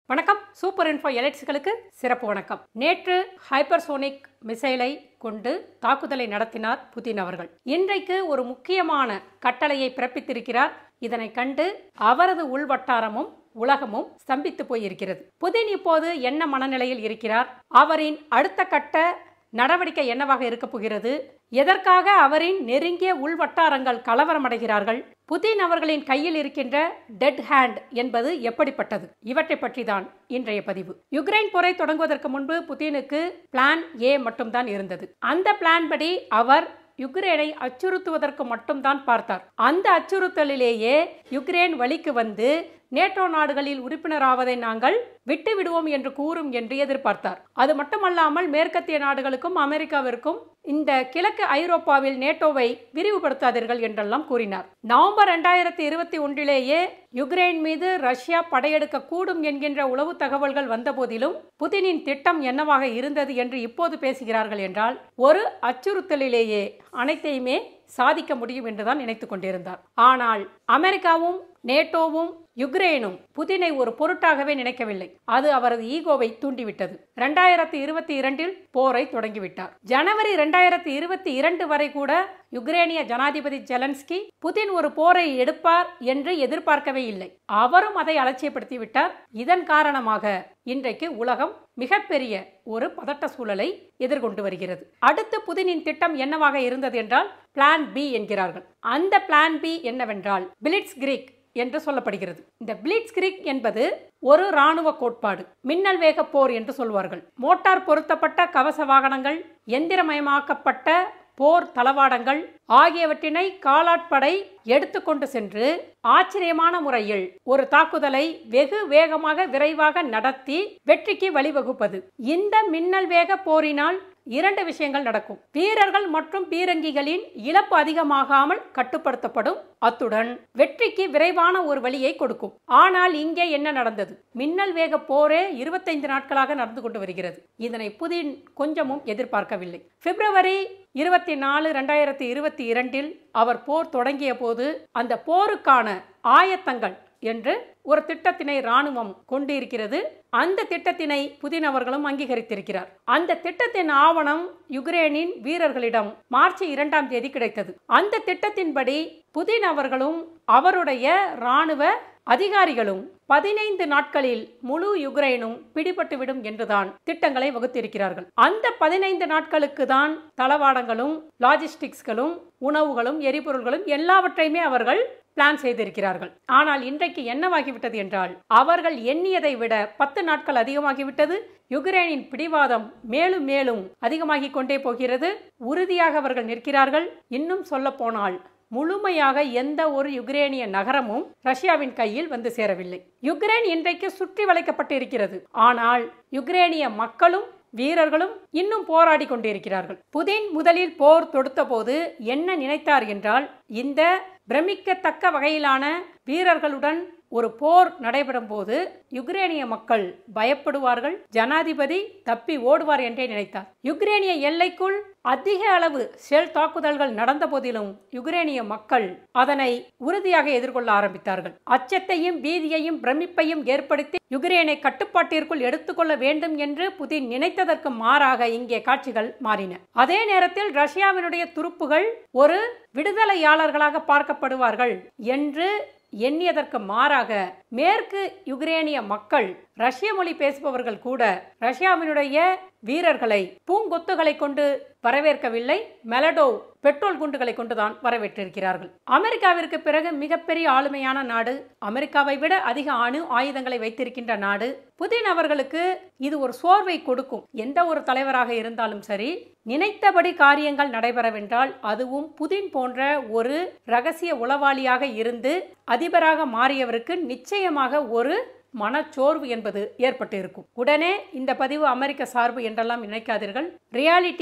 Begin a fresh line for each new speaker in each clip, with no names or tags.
வணக்கம் super info எலைட்ஸ்களுக்கு சிறப்பு வணக்கம் நேற்று ஹைப்பர்சோனிக் மிசைலை கொண்டு தாக்குதலை நடத்தினார் புதின் அவர்கள் இன்றைக்கு ஒரு முக்கியமான கட்டளையை பிறப்பித்திருக்கிறார் இதனை கண்டு அவரது உள்வட்டாரமும் உலகமும் ஸ்தம்பித்து போயிருக்கிறது புதின் இப்போது என்ன மனநிலையில் இருக்கிறார் அவரின் அடுத்த கட்ட நடவடிக்கை என்னவாக இருக்கப் போகிறது எதற்காக அவரின் நெருங்கிய உள்வட்டாரங்கள் கலவரமடைகிறார்கள் புதின் அவர்களின் கையில் இருக்கின்ற டெட் ஹேண்ட் என்பது எப்படிப்பட்டது இவற்றை பற்றி தான் இன்றைய பதிவு யுக்ரைன் போரை தொடங்குவதற்கு முன்பு புதினுக்கு பிளான் ஏ மட்டும்தான் இருந்தது அந்த பிளான் படி அவர் யுக்ரேனை அச்சுறுத்துவதற்கு மட்டும்தான் பார்த்தார் அந்த அச்சுறுத்தலிலேயே யுக்ரேன் வழிக்கு வந்து நேட்டோ நாடுகளில் உறுப்பினராவதை நாங்கள் விட்டு விடுவோம் என்று கூறும் என்று எதிர்பார்த்தார் அது மட்டுமல்லாமல் மேற்கத்திய நாடுகளுக்கும் அமெரிக்காவிற்கும் இந்த கிழக்கு ஐரோப்பாவில் நேட்டோவை விரிவுபடுத்தாதீர்கள் என்றெல்லாம் கூறினார் நவம்பர் இரண்டாயிரத்தி இருபத்தி ஒன்றிலேயே யுக்ரைன் மீது ரஷ்யா படையெடுக்க கூடும் என்கின்ற உளவு தகவல்கள் வந்தபோதிலும் புதினின் திட்டம் என்னவாக இருந்தது என்று இப்போது பேசுகிறார்கள் என்றால் ஒரு அச்சுறுத்தலிலேயே அனைத்தையுமே சாதிக்க முடியும் என்றுதான் நினைத்துக் கொண்டிருந்தார் ஆனால் அமெரிக்காவும் நேட்டோவும் யுக்ரைனும் புதினை ஒரு பொருட்டாகவே நினைக்கவில்லை அது அவரது ஈகோவை தூண்டிவிட்டது இரண்டாயிரத்தி இருபத்தி இரண்டில் போரை தொடங்கிவிட்டார் ஜனவரி இரண்டாயிரத்தி இருபத்தி இரண்டு வரை கூட யுக்ரேனிய ஜனாதிபதி ஜெலன்ஸ்கி புதின் ஒரு போரை எடுப்பார் என்று எதிர்பார்க்கவே இல்லை அவரும் அதை அலட்சியப்படுத்தி விட்டார் இதன் காரணமாக இன்றைக்கு உலகம் மிகப்பெரிய ஒரு பதட்ட சூழலை எதிர்கொண்டு வருகிறது அடுத்து புதினின் திட்டம் என்னவாக இருந்தது என்றால் பிளான் பி என்கிறார்கள் அந்த பிளான் பி என்னவென்றால் பிலிட்ஸ் கிரீக் என்று சொல்லப்படுகிறது இந்த பிளிட்ஸ் கிரிக் என்பது ஒரு ராணுவ கோட்பாடு மின்னல் வேக போர் என்று சொல்வார்கள் மோட்டார் பொருத்தப்பட்ட கவச வாகனங்கள் எந்திரமயமாக்கப்பட்ட போர் தளவாடங்கள் ஆகியவற்றினை காலாட்படை எடுத்துக்கொண்டு சென்று ஆச்சரியமான முறையில் ஒரு தாக்குதலை வெகு வேகமாக விரைவாக நடத்தி வெற்றிக்கு வழிவகுப்பது இந்த மின்னல் வேக போரினால் இரண்டு விஷயங்கள் நடக்கும் வீரர்கள் மற்றும் பீரங்கிகளின் இழப்பு அதிகமாகாமல் கட்டுப்படுத்தப்படும் அத்துடன் வெற்றிக்கு விரைவான ஒரு வழியை கொடுக்கும் ஆனால் இங்கே என்ன நடந்தது மின்னல் வேக போரே இருபத்தைந்து நாட்களாக நடந்து கொண்டு வருகிறது இதனை புதின் கொஞ்சமும் எதிர்பார்க்கவில்லை பிப்ரவரி இருபத்தி நாலு ரெண்டாயிரத்தி இருபத்தி இரண்டில் அவர் போர் தொடங்கிய போது அந்த போருக்கான ஆயத்தங்கள் என்று ஒரு திட்டத்தினை ராணுவம் கொண்டிருக்கிறது அந்த திட்டத்தினை புதின் அவர்களும் அங்கீகரித்திருக்கிறார் அந்த திட்டத்தின் ஆவணம் யுக்ரேனின் வீரர்களிடம் மார்ச் இரண்டாம் தேதி கிடைத்தது அந்த திட்டத்தின்படி புதின் அவர்களும் அவருடைய ராணுவ அதிகாரிகளும் பதினைந்து நாட்களில் முழு யுக்ரைனும் பிடிபட்டுவிடும் என்றுதான் திட்டங்களை வகுத்திருக்கிறார்கள் அந்த பதினைந்து நாட்களுக்கு தான் தளவாடங்களும் லாஜிஸ்டிக்ஸ்களும் உணவுகளும் எரிபொருள்களும் எல்லாவற்றையுமே அவர்கள் பிளான் செய்திருக்கிறார்கள் ஆனால் இன்றைக்கு என்னவாகிவிட்டது என்றால் அவர்கள் எண்ணியதை விட பத்து நாட்கள் அதிகமாகிவிட்டது யுக்ரைனின் பிடிவாதம் மேலும் மேலும் அதிகமாகிக் கொண்டே போகிறது உறுதியாக அவர்கள் நிற்கிறார்கள் இன்னும் சொல்ல போனால் முழுமையாக எந்த ஒரு யுக்ரேனிய நகரமும் ரஷ்யாவின் கையில் வந்து சேரவில்லை யுக்ரைன் இன்றைக்கு சுற்றி வளைக்கப்பட்டு இருக்கிறது ஆனால் யுக்ரேனிய மக்களும் வீரர்களும் இன்னும் போராடி கொண்டிருக்கிறார்கள் புதின் முதலில் போர் தொடுத்த போது என்ன நினைத்தார் என்றால் இந்த பிரமிக்கத்தக்க வகையிலான வீரர்களுடன் ஒரு போர் நடைபெறும் போது யுக்ரேனிய மக்கள் பயப்படுவார்கள் ஜனாதிபதி தப்பி ஓடுவார் என்றே நினைத்தார் யுக்ரேனிய எல்லைக்குள் அதிக அளவு ஷெல் தாக்குதல்கள் நடந்த போதிலும் யுக்ரேனிய மக்கள் அதனை உறுதியாக எதிர்கொள்ள ஆரம்பித்தார்கள் அச்சத்தையும் பீதியையும் பிரமிப்பையும் ஏற்படுத்தி யுக்ரேனை கட்டுப்பாட்டிற்குள் எடுத்துக்கொள்ள வேண்டும் என்று புதின் நினைத்ததற்கு மாறாக இங்கே காட்சிகள் மாறின அதே நேரத்தில் ரஷ்யாவினுடைய துருப்புகள் ஒரு விடுதலையாளர்களாக பார்க்கப்படுவார்கள் என்று எண்ணியதற்கு மாறாக மேற்கு யுக்ரேனிய மக்கள் ரஷ்ய மொழி பேசுபவர்கள் கூட ரஷ்யாவினுடைய வீரர்களை பூங்கொத்துகளை கொண்டு வரவேற்கவில்லை மெலடோ பெட்ரோல் குண்டுகளை கொண்டுதான் வரவேற்றிருக்கிறார்கள் அமெரிக்காவிற்கு பிறகு மிகப்பெரிய ஆளுமையான நாடு அமெரிக்காவை விட அதிக அணு ஆயுதங்களை வைத்திருக்கின்ற நாடு புதின் அவர்களுக்கு இது ஒரு சோர்வை கொடுக்கும் எந்த ஒரு தலைவராக இருந்தாலும் சரி நினைத்தபடி காரியங்கள் நடைபெறவென்றால் அதுவும் புதின் போன்ற ஒரு ரகசிய உளவாளியாக இருந்து அதிபராக மாறியவருக்கு நிச்சயமாக ஒரு மனச்சோர்வு என்பது ஏற்பட்டு இருக்கும் உடனே இந்த பதிவு அமெரிக்க சார்பு என்றெல்லாம் நினைக்காதீர்கள் ரியாலிட்டியை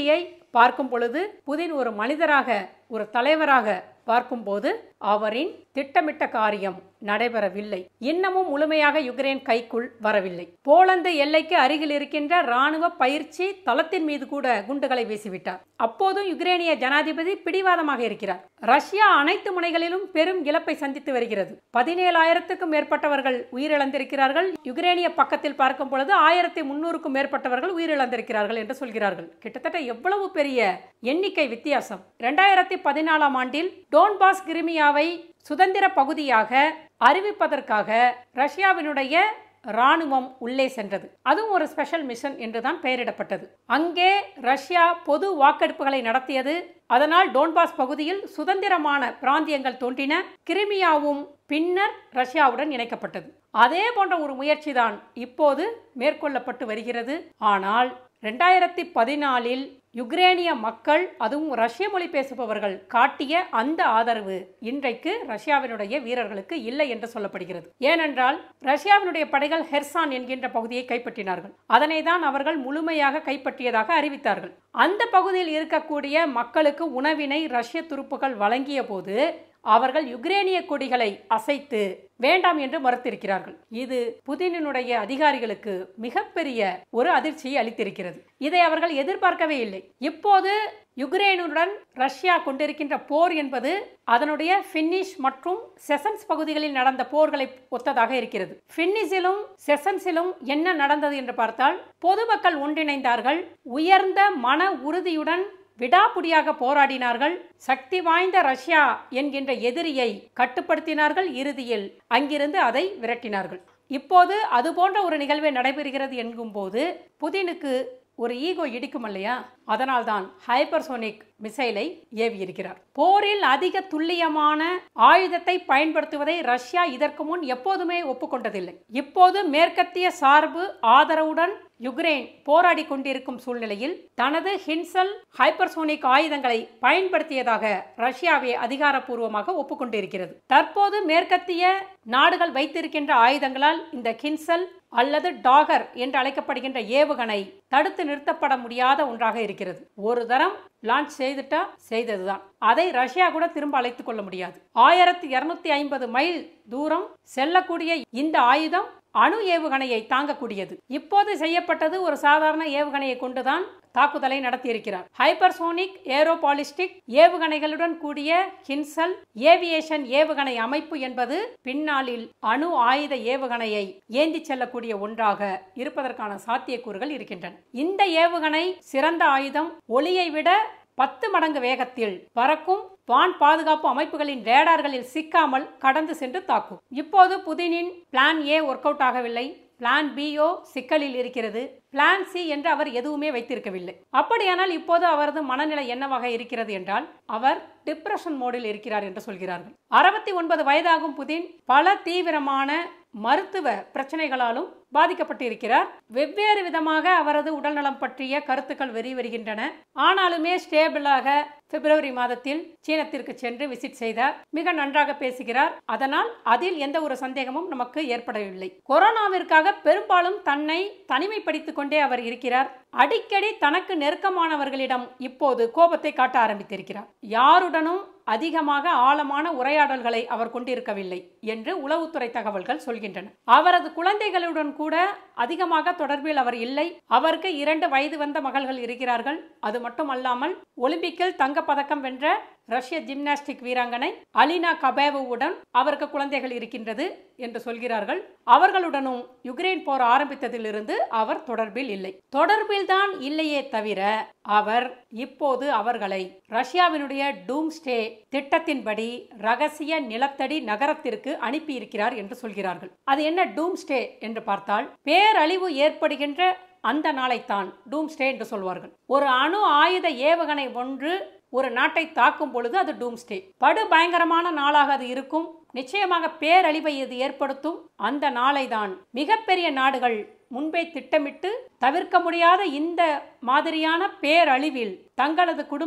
பார்க்கும் பொழுது புதின் ஒரு மனிதராக ஒரு தலைவராக பார்க்கும்போது அவரின் திட்டமிட்ட காரியம் நடைபெறவில்லை இன்னமும் முழுமையாக யுக்ரைன் கைக்குள் வரவில்லை போலந்து எல்லைக்கு அருகில் இருக்கின்ற ராணுவ பயிற்சி தளத்தின் மீது கூட குண்டுகளை வீசிவிட்டார் அப்போதும் யுக்ரேனிய ஜனாதிபதி பிடிவாதமாக இருக்கிறார் ரஷ்யா அனைத்து முனைகளிலும் பெரும் இழப்பை சந்தித்து வருகிறது பதினேழாயிரத்துக்கும் மேற்பட்டவர்கள் உயிரிழந்திருக்கிறார்கள் யுக்ரேனிய பக்கத்தில் பார்க்கும் பொழுது ஆயிரத்தி முன்னூறுக்கும் மேற்பட்டவர்கள் உயிரிழந்திருக்கிறார்கள் என்று சொல்கிறார்கள் கிட்டத்தட்ட எவ்வளவு பெரிய எண்ணிக்கை வித்தியாசம் இரண்டாயிரத்தி பதினாலாம் ஆண்டில் டோன்பாஸ் கிரிமியாவை சுதந்திர பகுதியாக அறிவிப்பதற்காக ரஷ்யாவினுடைய ராணுவம் உள்ளே சென்றது அதுவும் ஒரு ஸ்பெஷல் மிஷன் என்றுதான் பெயரிடப்பட்டது அங்கே ரஷ்யா பொது வாக்கெடுப்புகளை நடத்தியது அதனால் டோன்பாஸ் பகுதியில் சுதந்திரமான பிராந்தியங்கள் தோன்றின கிரிமியாவும் பின்னர் ரஷ்யாவுடன் இணைக்கப்பட்டது அதே போன்ற ஒரு முயற்சி தான் இப்போது மேற்கொள்ளப்பட்டு வருகிறது ஆனால் ரெண்டாயிரத்தி பதினாலில் யுக்ரேனிய மக்கள் அதுவும் ரஷ்ய மொழி பேசுபவர்கள் காட்டிய அந்த ஆதரவு இன்றைக்கு ரஷ்யாவினுடைய வீரர்களுக்கு இல்லை என்று சொல்லப்படுகிறது ஏனென்றால் ரஷ்யாவினுடைய படைகள் ஹெர்சான் என்கின்ற பகுதியை கைப்பற்றினார்கள் அதனை தான் அவர்கள் முழுமையாக கைப்பற்றியதாக அறிவித்தார்கள் அந்த பகுதியில் இருக்கக்கூடிய மக்களுக்கு உணவினை ரஷ்ய துருப்புகள் வழங்கிய போது அவர்கள் யுக்ரேனிய கொடிகளை அசைத்து வேண்டாம் என்று மறுத்திருக்கிறார்கள் இது புதினினுடைய அதிகாரிகளுக்கு மிகப்பெரிய ஒரு அதிர்ச்சியை அளித்திருக்கிறது இதை அவர்கள் எதிர்பார்க்கவே இல்லை இப்போது யுக்ரைனுடன் ரஷ்யா கொண்டிருக்கின்ற போர் என்பது அதனுடைய பின்னிஷ் மற்றும் செசன்ஸ் பகுதிகளில் நடந்த போர்களை ஒத்ததாக இருக்கிறது பின்னிஷிலும் செசன்ஸிலும் என்ன நடந்தது என்று பார்த்தால் பொதுமக்கள் ஒன்றிணைந்தார்கள் உயர்ந்த மன உறுதியுடன் விடாப்புடியாக போராடினார்கள் சக்தி வாய்ந்த ரஷ்யா என்கின்ற எதிரியை கட்டுப்படுத்தினார்கள் இறுதியில் அங்கிருந்து அதை விரட்டினார்கள் இப்போது அது போன்ற ஒரு நிகழ்வே நடைபெறுகிறது என்கும்போது புதினுக்கு ஒரு ஈகோ இடிக்கும் இல்லையா அதனால்தான் ஹைப்பர்சோனிக் மிசைலை ஏவி இருக்கிறார் போரில் அதிக துல்லியமான ஆயுதத்தை பயன்படுத்துவதை ரஷ்யா இதற்கு முன் எப்போதுமே ஒப்புக்கொண்டதில்லை இப்போது மேற்கத்திய சார்பு ஆதரவுடன் யுக்ரைன் போராடி கொண்டிருக்கும் சூழ்நிலையில் தனது ஹின்சல் ஹைப்பர்சோனிக் ஆயுதங்களை பயன்படுத்தியதாக ரஷ்யாவே அதிகாரப்பூர்வமாக ஒப்புக்கொண்டிருக்கிறது தற்போது மேற்கத்திய நாடுகள் வைத்திருக்கின்ற ஆயுதங்களால் இந்த ஹின்சல் அல்லது டாகர் என்று அழைக்கப்படுகின்ற ஏவுகணை தடுத்து நிறுத்தப்பட முடியாத ஒன்றாக இருக்கிறது ஒரு தரம் லான்ச் செய்துட்டா செய்ததுதான் அதை ரஷ்யா கூட திரும்ப அழைத்துக் கொள்ள முடியாது ஆயிரத்தி இருநூத்தி ஐம்பது மைல் தூரம் செல்லக்கூடிய இந்த ஆயுதம் அணு ஏவுகணையை தாங்கக்கூடியது இப்போது செய்யப்பட்டது ஒரு சாதாரண ஏவுகணையை கொண்டுதான் தாக்குதலை நடத்தியிருக்கிறார் ஹைப்பர்சோனிக் ஏரோபாலிஸ்டிக் ஏவுகணைகளுடன் கூடிய ஹின்சல் ஏவியேஷன் ஏவுகணை அமைப்பு என்பது பின்னாளில் அணு ஆயுத ஏவுகணையை ஏந்தி செல்லக்கூடிய ஒன்றாக இருப்பதற்கான சாத்தியக்கூறுகள் இருக்கின்றன இந்த ஏவுகணை சிறந்த ஆயுதம் ஒளியை விட பத்து மடங்கு வேகத்தில் பறக்கும் வான் பாதுகாப்பு அமைப்புகளின் ரேடார்களில் சிக்காமல் கடந்து சென்று தாக்கும் இப்போது புதினின் பிளான் ஏ ஒர்க் அவுட் ஆகவில்லை பிளான் பியோ சிக்கலில் இருக்கிறது பிளான் சி என்று அவர் எதுவுமே வைத்திருக்கவில்லை அப்படியானால் இப்போது அவரது மனநிலை என்னவாக இருக்கிறது என்றால் அவர் டிப்ரெஷன் மோடில் இருக்கிறார் என்று சொல்கிறார்கள் அறுபத்தி ஒன்பது வயதாகும் புதின் பல தீவிரமான மருத்துவ பிரச்சனைகளாலும் பாதிக்கப்பட்டு இருக்கிறார் வெவ்வேறு விதமாக அவரது உடல்நலம் பற்றிய கருத்துக்கள் வெறி வருகின்றன ஆனாலுமே ஸ்டேபிளாக பிப்ரவரி மாதத்தில் சீனத்திற்கு சென்று விசிட் செய்தார் மிக நன்றாக பேசுகிறார் அதனால் அதில் எந்த ஒரு சந்தேகமும் நமக்கு ஏற்படவில்லை கொரோனாவிற்காக பெரும்பாலும் தன்னை தனிமைப்படுத்திக் கொண்டே அவர் இருக்கிறார் அடிக்கடி தனக்கு நெருக்கமானவர்களிடம் இப்போது கோபத்தை காட்ட ஆரம்பித்திருக்கிறார் யாருடனும் அதிகமாக ஆழமான உரையாடல்களை அவர் கொண்டிருக்கவில்லை என்று உளவுத்துறை தகவல்கள் சொல்கின்றன அவரது குழந்தைகளுடன் கூட அதிகமாக தொடர்பில் அவர் இல்லை அவருக்கு இரண்டு வயது வந்த மகள்கள் இருக்கிறார்கள் அது மட்டுமல்லாமல் ஒலிம்பிக்கில் தங்கப்பதக்கம் வென்ற ரஷ்ய ஜிம்னாஸ்டிக் வீராங்கனை அலினா கபேவுடன் அவருக்கு குழந்தைகள் இருக்கின்றது என்று சொல்கிறார்கள் அவர்களுடனும் யுக்ரைன் போர் ஆரம்பித்ததிலிருந்து அவர் தொடர்பில் இல்லை தொடர்பில் தான் இல்லையே தவிர அவர் இப்போது அவர்களை ரஷ்யாவினுடைய டூம்ஸ்டே திட்டத்தின்படி ரகசிய நிலத்தடி நகரத்திற்கு அனுப்பியிருக்கிறார் என்று சொல்கிறார்கள் அது என்ன டூம்ஸ்டே என்று பார்த்தால் பேரழிவு ஏற்படுகின்ற அந்த நாளைத்தான் டூம்ஸ்டே என்று சொல்வார்கள் ஒரு அணு ஆயுத ஏவுகணை ஒன்று ஒரு நாட்டை தாக்கும் பொழுது அது டூம்ஸ்டே படு பயங்கரமான நாளாக அது இருக்கும் நிச்சயமாக பேரழிவை இது ஏற்படுத்தும் அந்த நாளை தான் மிகப்பெரிய நாடுகள் முன்பே திட்டமிட்டு தவிர்க்க முடியாத இந்த மாதிரியான பேரழிவில் தங்களது குடும்பம்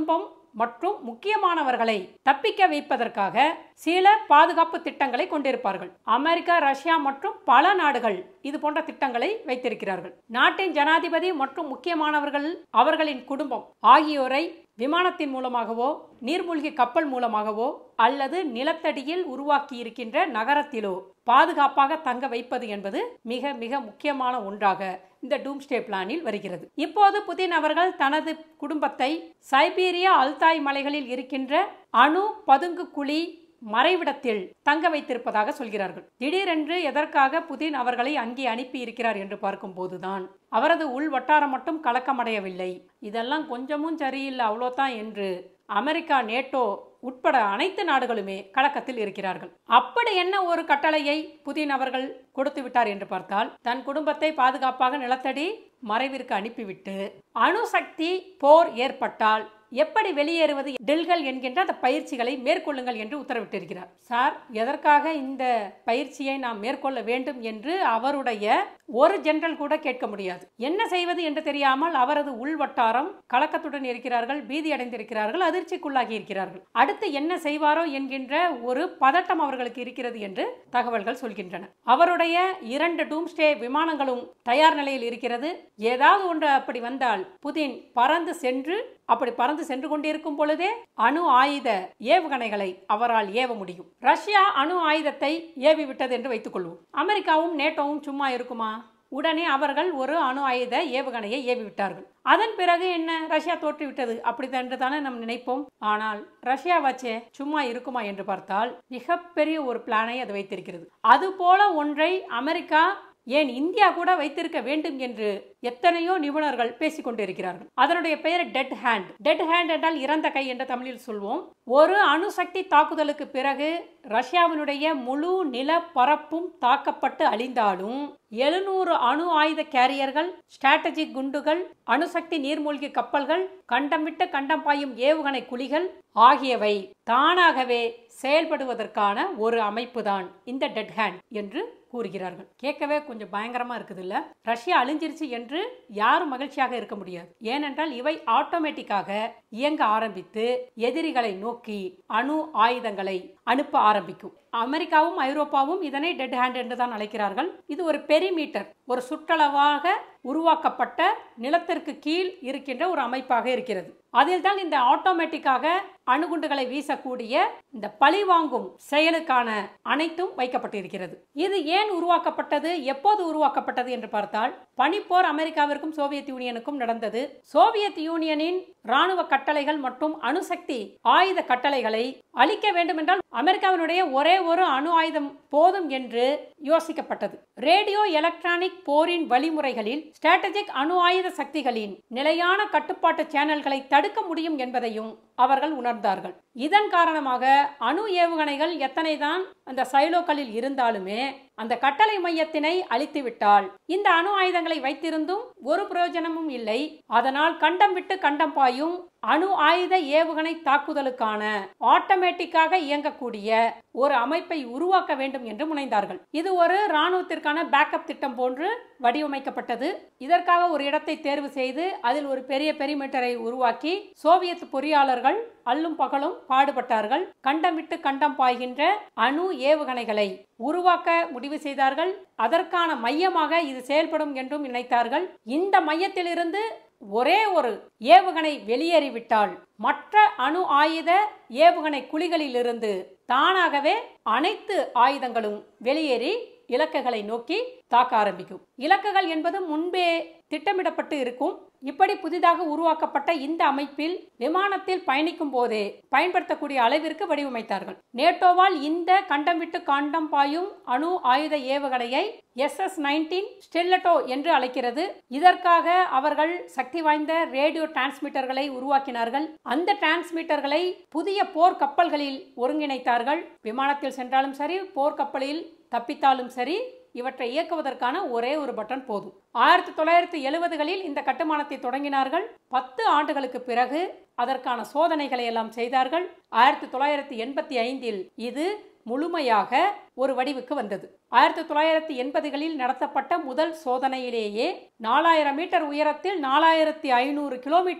மற்றும் முக்கியமானவர்களை தப்பிக்க வைப்பதற்காக சில பாதுகாப்பு திட்டங்களை கொண்டிருப்பார்கள் அமெரிக்கா ரஷ்யா மற்றும் பல நாடுகள் இது போன்ற திட்டங்களை வைத்திருக்கிறார்கள் நாட்டின் ஜனாதிபதி மற்றும் முக்கியமானவர்கள் அவர்களின் குடும்பம் ஆகியோரை விமானத்தின் மூலமாகவோ நீர்மூழ்கி கப்பல் மூலமாகவோ அல்லது நிலத்தடியில் உருவாக்கி இருக்கின்ற நகரத்திலோ பாதுகாப்பாக தங்க வைப்பது என்பது மிக மிக முக்கியமான ஒன்றாக இந்த டூம்ஸ்டே பிளானில் வருகிறது இப்போது புதின் அவர்கள் தனது குடும்பத்தை சைபீரியா அல்தாய் மலைகளில் இருக்கின்ற அணு பதுங்கு குழி மறைவிடத்தில் தங்க வைத்திருப்பதாக சொல்கிறார்கள் திடீரென்று எதற்காக புதின் அவர்களை அங்கே அனுப்பி இருக்கிறார் என்று பார்க்கும்போதுதான் அவரது உள் வட்டாரம் மட்டும் கலக்கமடையவில்லை இதெல்லாம் கொஞ்சமும் சரியில்லை அவ்வளோதான் என்று அமெரிக்கா நேட்டோ உட்பட அனைத்து நாடுகளுமே கலக்கத்தில் இருக்கிறார்கள் அப்படி என்ன ஒரு கட்டளையை புதின் அவர்கள் கொடுத்து விட்டார் என்று பார்த்தால் தன் குடும்பத்தை பாதுகாப்பாக நிலத்தடி மறைவிற்கு அனுப்பிவிட்டு அணுசக்தி போர் ஏற்பட்டால் எப்படி வெளியேறுவது டில்கள் என்கின்ற அந்த பயிற்சிகளை மேற்கொள்ளுங்கள் என்று உத்தரவிட்டிருக்கிறார் சார் எதற்காக இந்த பயிற்சியை நாம் மேற்கொள்ள வேண்டும் என்று அவருடைய ஒரு ஜெனரல் கூட கேட்க முடியாது என்ன செய்வது என்று தெரியாமல் அவரது உள்வட்டாரம் கலக்கத்துடன் இருக்கிறார்கள் பீதி அடைந்திருக்கிறார்கள் அதிர்ச்சிக்குள்ளாகி இருக்கிறார்கள் அடுத்து என்ன செய்வாரோ என்கின்ற ஒரு பதட்டம் அவர்களுக்கு இருக்கிறது என்று தகவல்கள் சொல்கின்றன அவருடைய இரண்டு டூம்ஸ்டே விமானங்களும் தயார் நிலையில் இருக்கிறது ஏதாவது ஒன்று அப்படி வந்தால் புதின் பறந்து சென்று அப்படி பறந்து சென்று கொண்டிருக்கும் பொழுதே அணு ஆயுத ஏவுகணைகளை அவரால் ஏவ முடியும் ரஷ்யா அணு ஆயுதத்தை ஏவி விட்டது என்று வைத்துக் கொள்வோம் அமெரிக்காவும் நேட்டோவும் சும்மா இருக்குமா உடனே அவர்கள் ஒரு அணு ஆயுத ஏவுகணையை ஏவி விட்டார்கள் அதன் பிறகு என்ன ரஷ்யா தோற்றுவிட்டது அப்படித்தான் என்று தானே நாம் நினைப்போம் ஆனால் ரஷ்யா வச்சே சும்மா இருக்குமா என்று பார்த்தால் மிகப்பெரிய ஒரு பிளானை அது வைத்திருக்கிறது அது போல ஒன்றை அமெரிக்கா ஏன் இந்தியா கூட வைத்திருக்க வேண்டும் என்று எத்தனையோ நிபுணர்கள் பேசிக் கொண்டிருக்கிறார்கள் அதனுடைய பெயர் டெட் ஹேண்ட் டெட் ஹேண்ட் என்றால் இறந்த கை என்ற தமிழில் சொல்வோம் ஒரு அணுசக்தி தாக்குதலுக்கு பிறகு ரஷ்யாவினுடைய முழு நில பரப்பும் தாக்கப்பட்டு அழிந்தாலும் எழுநூறு அணு ஆயுத கேரியர்கள் ஸ்ட்ராட்டஜிக் குண்டுகள் அணுசக்தி நீர்மூழ்கி கப்பல்கள் கண்டம் விட்டு கண்டம் பாயும் ஏவுகணை குழிகள் ஆகியவை தானாகவே செயல்படுவதற்கான ஒரு அமைப்பு தான் இந்த டெட் ஹேண்ட் என்று கூறுகிறார்கள் கேட்கவே கொஞ்சம் பயங்கரமா இருக்குது இல்ல ரஷ்யா அழிஞ்சிருச்சு என்று யாரும் மகிழ்ச்சியாக இருக்க முடியாது ஏனென்றால் இவை ஆட்டோமேட்டிக்காக இயங்க ஆரம்பித்து எதிரிகளை நோக்கி அணு ஆயுதங்களை அனுப்ப ஆரம்பிக்கும் அமெரிக்காவும் ஐரோப்பாவும் இதனை டெட் ஹேண்ட் என்று தான் அழைக்கிறார்கள் இது ஒரு பெரிமீட்டர் ஒரு சுற்றளவாக உருவாக்கப்பட்ட நிலத்திற்கு கீழ் இருக்கின்ற ஒரு அமைப்பாக இருக்கிறது அதில் தான் இந்த ஆட்டோமேட்டிக்காக அணுகுண்டுகளை வீசக்கூடிய இந்த பழிவாங்கும் செயலுக்கான அனைத்தும் வைக்கப்பட்டிருக்கிறது இது ஏன் உருவாக்கப்பட்டது எப்போது உருவாக்கப்பட்டது என்று பார்த்தால் பனிப்போர் அமெரிக்காவிற்கும் சோவியத் யூனியனுக்கும் நடந்தது சோவியத் யூனியனின் ராணுவ கட்டளைகள் மற்றும் அணுசக்தி ஆயுத கட்டளைகளை அளிக்க வேண்டும் என்றால் அமெரிக்காவினுடைய ஒரே ஒரு அணு ஆயுதம் போதும் என்று யோசிக்கப்பட்டது ரேடியோ எலக்ட்ரானிக் போரின் வழிமுறைகளில் ஸ்ட்ராட்டஜிக் அணு ஆயுத சக்திகளின் நிலையான கட்டுப்பாட்டு சேனல்களை தடுக்க முடியும் என்பதையும் அவர்கள் உணர்ந்தார்கள் இதன் காரணமாக அணு ஏவுகணைகள் எத்தனை தான் அந்த சைலோக்களில் இருந்தாலுமே அந்த கட்டளை மையத்தினை அழித்துவிட்டால் இந்த அணு ஆயுதங்களை வைத்திருந்தும் ஒரு பிரயோஜனமும் இல்லை அதனால் கண்டம் விட்டு கண்டம் பாயும் அணு ஆயுத ஏவுகணை தாக்குதலுக்கான ஆட்டோமேட்டிக்காக இயங்கக்கூடிய ஒரு அமைப்பை உருவாக்க வேண்டும் என்று முனைந்தார்கள் இது ஒரு இராணுவத்திற்கான பேக்கப் திட்டம் போன்று வடிவமைக்கப்பட்டது இதற்காக ஒரு இடத்தை தேர்வு செய்து அதில் ஒரு பெரிய பெரிமீட்டரை உருவாக்கி சோவியத் பொறியாளர்கள் அல்லும் பகலும் பாடுபட்டார்கள் கண்டம் விட்டு கண்டம் பாய்கின்ற அணு ஏவுகணைகளை உருவாக்க முடிவு செய்தார்கள் அதற்கான மையமாக இது செயல்படும் என்றும் நினைத்தார்கள் இந்த மையத்திலிருந்து ஒரே ஒரு ஏவுகணை வெளியேறிவிட்டால் மற்ற அணு ஆயுத ஏவுகணை குழிகளிலிருந்து தானாகவே அனைத்து ஆயுதங்களும் வெளியேறி இலக்குகளை நோக்கி தாக்க ஆரம்பிக்கும் இலக்குகள் என்பது முன்பே திட்டமிடப்பட்டு இருக்கும் இப்படி புதிதாக உருவாக்கப்பட்ட இந்த அமைப்பில் விமானத்தில் பயணிக்கும் போதே பயன்படுத்தக்கூடிய அளவிற்கு வடிவமைத்தார்கள் நேட்டோவால் இந்த கண்டம் விட்டு காண்டம் பாயும் அணு ஆயுத ஏவுகணையை எஸ் எஸ் நைன்டீன் ஸ்டெல்லட்டோ என்று அழைக்கிறது இதற்காக அவர்கள் சக்தி வாய்ந்த ரேடியோ டிரான்ஸ்மிட்டர்களை உருவாக்கினார்கள் அந்த டிரான்ஸ்மிட்டர்களை புதிய போர் கப்பல்களில் ஒருங்கிணைத்தார்கள் விமானத்தில் சென்றாலும் சரி போர் கப்பலில் தப்பித்தாலும் சரி இவற்றை இயக்குவதற்கான ஒரே ஒரு பட்டன் போதும் ஆயிரத்தி தொள்ளாயிரத்தி எழுபதுகளில் இந்த கட்டுமானத்தை தொடங்கினார்கள் பத்து ஆண்டுகளுக்கு பிறகு அதற்கான சோதனைகளை எல்லாம் செய்தார்கள் ஆயிரத்தி தொள்ளாயிரத்தி எண்பத்தி ஐந்தில் இது முழுமையாக ஒரு வடிவுக்கு வந்தது ஆயிரத்தி தொள்ளாயிரத்தி எண்பதுகளில் நடத்தப்பட்ட முதல் சோதனையிலேயே நாலாயிரம் மீட்டர் உயரத்தில் நாலாயிரத்தி ஐநூறு கிலோமீட்டர்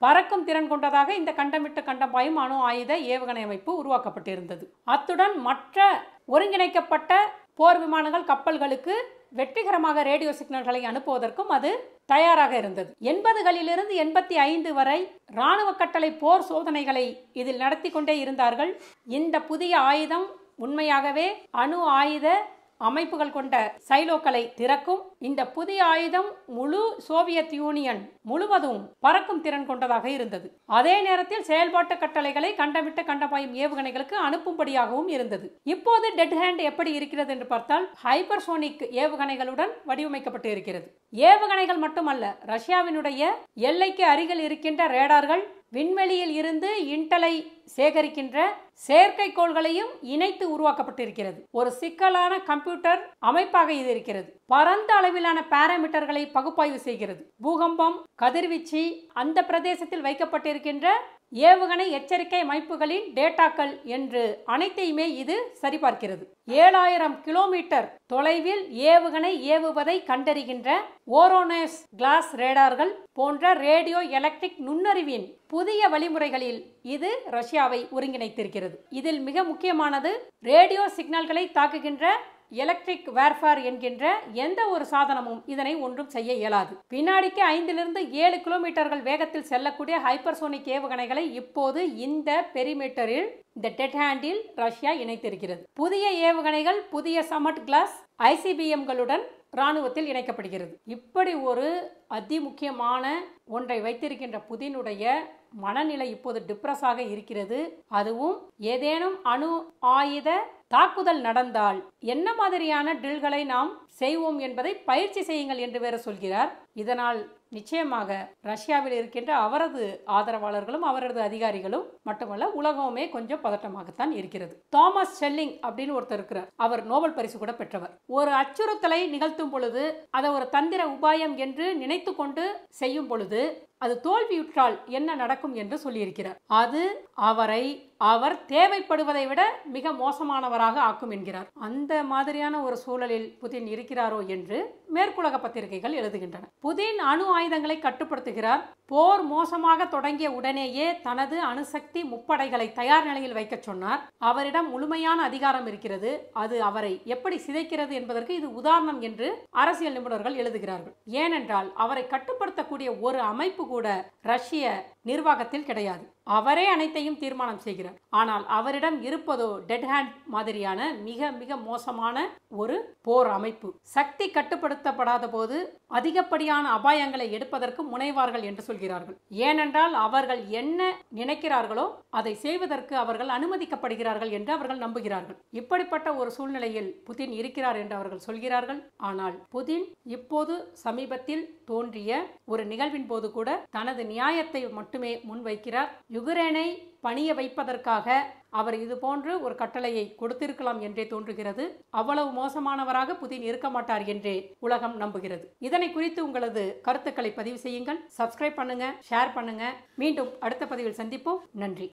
பறக்கும் திறன் கொண்டதாக இந்த கண்டம் விட்டு கண்டம் பாயும் அணு ஆயுத ஏவுகணை அமைப்பு உருவாக்கப்பட்டிருந்தது அத்துடன் மற்ற ஒருங்கிணைக்கப்பட்ட போர் விமானங்கள் கப்பல்களுக்கு வெற்றிகரமாக ரேடியோ சிக்னல்களை அனுப்புவதற்கும் அது தயாராக இருந்தது எண்பதுகளிலிருந்து எண்பத்தி ஐந்து வரை இராணுவ கட்டளை போர் சோதனைகளை இதில் நடத்தி கொண்டே இருந்தார்கள் இந்த புதிய ஆயுதம் உண்மையாகவே அணு ஆயுத அமைப்புகள் கொண்ட சைலோக்களை திறக்கும் இந்த புதிய ஆயுதம் முழு சோவியத் யூனியன் முழுவதும் பறக்கும் திறன் கொண்டதாக இருந்தது அதே நேரத்தில் செயல்பாட்டு கட்டளைகளை கண்டமிட்டு கண்டபாயும் ஏவுகணைகளுக்கு அனுப்பும்படியாகவும் இருந்தது இப்போது டெட் ஹேண்ட் எப்படி இருக்கிறது என்று பார்த்தால் ஹைப்பர்சோனிக் ஏவுகணைகளுடன் வடிவமைக்கப்பட்டு இருக்கிறது ஏவுகணைகள் மட்டுமல்ல ரஷ்யாவினுடைய எல்லைக்கு அருகில் இருக்கின்ற ரேடார்கள் விண்வெளியில் இருந்து இன்டலை சேகரிக்கின்ற செயற்கைக்கோள்களையும் இணைத்து உருவாக்கப்பட்டிருக்கிறது ஒரு சிக்கலான கம்ப்யூட்டர் அமைப்பாக இது இருக்கிறது பரந்த அளவிலான பாராமீட்டர்களை பகுப்பாய்வு செய்கிறது பூகம்பம் கதிர்வீச்சு அந்த பிரதேசத்தில் வைக்கப்பட்டிருக்கின்ற ஏவுகணை எச்சரிக்கை அமைப்புகளின் டேட்டாக்கள் என்று அனைத்தையுமே இது சரிபார்க்கிறது ஏழாயிரம் கிலோமீட்டர் தொலைவில் ஏவுகணை ஏவுவதை கண்டறிகின்ற ஓரோனேஸ் கிளாஸ் ரேடார்கள் போன்ற ரேடியோ எலக்ட்ரிக் நுண்ணறிவின் புதிய வழிமுறைகளில் இது ரஷ்யாவை ஒருங்கிணைத்திருக்கிறது இதில் மிக முக்கியமானது ரேடியோ சிக்னல்களை தாக்குகின்ற எலக்ட்ரிக் வேர்ஃபார் என்கின்ற எந்த ஒரு சாதனமும் இதனை ஒன்றும் செய்ய இயலாது வினாடிக்கு ஐந்திலிருந்து ஏழு கிலோமீட்டர்கள் வேகத்தில் செல்லக்கூடிய ஹைப்பர்சோனிக் ஏவுகணைகளை இப்போது இந்த பெரிமீட்டரில் இந்த டெட் ஹேண்டில் ரஷ்யா இணைத்திருக்கிறது புதிய ஏவுகணைகள் புதிய சமட் கிளாஸ் ஐசிபிஎம்களுடன் இராணுவத்தில் இணைக்கப்படுகிறது இப்படி ஒரு அதிமுக்கியமான ஒன்றை வைத்திருக்கின்ற புதினுடைய மனநிலை இப்போது டிப்ரஸாக இருக்கிறது அதுவும் ஏதேனும் அணு ஆயுத தாக்குதல் நடந்தால் என்ன மாதிரியான ட்ரில்களை நாம் செய்வோம் என்பதை பயிற்சி செய்யுங்கள் என்று வேற சொல்கிறார் இதனால் நிச்சயமாக ரஷ்யாவில் இருக்கின்ற அவரது ஆதரவாளர்களும் அவரது அதிகாரிகளும் மட்டுமல்ல உலகமுமே கொஞ்சம் பதட்டமாகத்தான் இருக்கிறது தாமஸ் ஷெல்லிங் அப்படின்னு ஒருத்தர் இருக்கிறார் அவர் நோபல் பரிசு கூட பெற்றவர் ஒரு அச்சுறுத்தலை நிகழ்த்தும் பொழுது அதை ஒரு தந்திர உபாயம் என்று நினைத்து கொண்டு செய்யும் பொழுது அது தோல்வியுற்றால் என்ன நடக்கும் என்று சொல்லியிருக்கிறார் அது அவரை அவர் தேவைப்படுவதை விட மிக மோசமானவராக ஆக்கும் என்கிறார் அந்த மாதிரியான ஒரு சூழலில் புதின் இருக்கிறாரோ என்று மேற்குலக பத்திரிகைகள் எழுதுகின்றன புதின் அணு ஆயுதங்களை கட்டுப்படுத்துகிறார் போர் மோசமாக தொடங்கிய உடனேயே தனது அணுசக்தி முப்படைகளை தயார் நிலையில் வைக்க சொன்னார் அவரிடம் முழுமையான அதிகாரம் இருக்கிறது அது அவரை எப்படி சிதைக்கிறது என்பதற்கு இது உதாரணம் என்று அரசியல் நிபுணர்கள் எழுதுகிறார்கள் ஏனென்றால் அவரை கட்டுப்படுத்தக்கூடிய ஒரு அமைப்பு கூட ரஷ்ய நிர்வாகத்தில் கிடையாது அவரே அனைத்தையும் தீர்மானம் செய்கிறார் ஆனால் அவரிடம் இருப்பதோ டெட் ஹேண்ட் மாதிரியான மிக மிக மோசமான ஒரு போர் அமைப்பு சக்தி கட்டுப்படுத்தப்படாத போது அதிகப்படியான அபாயங்களை எடுப்பதற்கு முனைவார்கள் என்று சொல்கிறார்கள் ஏனென்றால் அவர்கள் என்ன நினைக்கிறார்களோ அதை செய்வதற்கு அவர்கள் அனுமதிக்கப்படுகிறார்கள் என்று அவர்கள் நம்புகிறார்கள் இப்படிப்பட்ட ஒரு சூழ்நிலையில் புதின் இருக்கிறார் என்று அவர்கள் சொல்கிறார்கள் ஆனால் புதின் இப்போது சமீபத்தில் தோன்றிய ஒரு நிகழ்வின் போது கூட தனது நியாயத்தை மட்டுமே முன்வைக்கிறார் யுக்ரேனை பணிய வைப்பதற்காக அவர் இது போன்று ஒரு கட்டளையை கொடுத்திருக்கலாம் என்றே தோன்றுகிறது அவ்வளவு மோசமானவராக புதின் இருக்க மாட்டார் என்றே உலகம் நம்புகிறது இதனை குறித்து உங்களது கருத்துக்களை பதிவு செய்யுங்கள் சப்ஸ்கிரைப் பண்ணுங்க ஷேர் பண்ணுங்க மீண்டும் அடுத்த பதிவில் சந்திப்போம் நன்றி